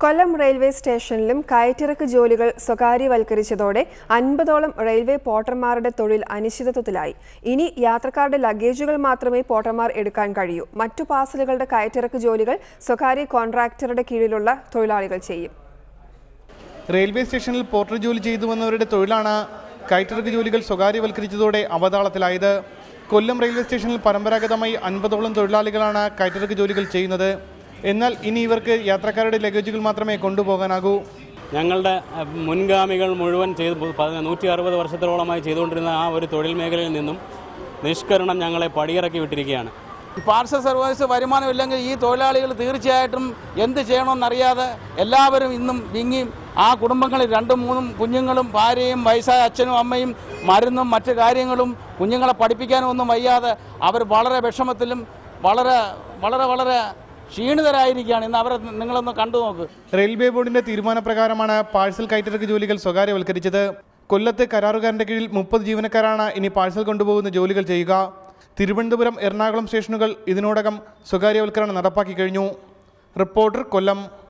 കൊല്ലം railway സ്റ്റേഷനിലും കയറ്റിറക്ക് ജോലികൾ സ്വകാര്യവൽക്കരിച്ചതോടെ അൻപതോളം റെയിൽവേ പോർട്ടർമാരുടെ തൊഴിൽ അനിശ്ചിതത്വത്തിലായി ഇനി യാത്രക്കാരുടെ ലഗേജുകൾ മാത്രമേ പോർട്ടർമാർ എടുക്കാൻ കഴിയൂ മറ്റു പാർസലുകളുടെ കയറ്റിറക്ക് ജോലികൾ സ്വകാര്യ കോൺട്രാക്ടറുടെ കീഴിലുള്ള തൊഴിലാളികൾ ചെയ്യും റെയിൽവേ സ്റ്റേഷനിൽ പോർട്ടർ ജോലി ചെയ്തു വന്നവരുടെ തൊഴിലാണ് കയറ്റിറക്ക് ജോലികൾ സ്വകാര്യവൽക്കരിച്ചതോടെ അവതാളത്തിലായത് കൊല്ലം റെയിൽവേ സ്റ്റേഷനിൽ പരമ്പരാഗതമായി അൻപതോളം തൊഴിലാളികളാണ് കയറ്റിറക്ക് ജോലികൾ ചെയ്യുന്നത് എന്നാൽ ഇനി ഇവർക്ക് യാത്രക്കാരുടെ ലഗേജുകൾ മാത്രമേ കൊണ്ടുപോകാനാകൂ ഞങ്ങളുടെ അഹ്, മുൻഗാമികൾ മുഴുവൻ ചെയ്ത് പ- നൂറ്റി അറുപത് വർഷത്തോളമായി ചെയ്തുകൊണ്ടിരുന്ന ആ ഒരു തൊഴിൽ മേഖലയിൽ നിന്നും നിഷ്കരണം ഞങ്ങളെ പടിയിറക്കി വിട്ടിരിക്കുകയാണ് പാർസൽ സർവീസ് വരുമാനമില്ലെങ്കിൽ ഈ തൊഴിലാളികൾ തീർച്ചയായിട്ടും എന്ത് ചെയ്യണമെന്നറിയാതെ എല്ലാവരും ഇന്നും വിങ്ങി ആ കുടുംബങ്ങളിൽ രണ്ടും മൂന്നും കുഞ്ഞുങ്ങളും ഭാര്യയും വയസ്സായ അച്ഛനും അമ്മയും മരുന്നും മറ്റു കാര്യങ്ങളും കുഞ്ഞുങ്ങളെ പഠിപ്പിക്കാനും ഒന്നും വയ്യാതെ അവർ വളരെ വിഷമത്തിലും വളരെ വളരെ വളരെ ക്ഷീണിതരായിരിക്കുകയാണ് ഇന്ന് അവരെ നിങ്ങളൊന്ന് കണ്ടു നോക്ക് റെയിൽവേ ബോർഡിന്റെ തീരുമാനപ്രകാരമാണ് പാഴ്സൽ കയറ്റിറക്ക് ജോലികൾ സ്വകാര്യവൽക്കരിച്ചത് കൊല്ലത്ത് കരാറുകാരന്റെ കീഴിൽ മുപ്പത് ജീവനക്കാരാണ് ഇനി പാഴ്സൽ കൊണ്ടുപോകുന്ന ജോലികൾ ചെയ്യുക തിരുവനന്തപുരം എറണാകുളം സ്റ്റേഷനുകൾ ഇതിനോടകം സ്വകാര്യവൽക്കരണം നടപ്പാക്കി കഴിഞ്ഞു റിപ്പോർട്ടർ കൊല്ലം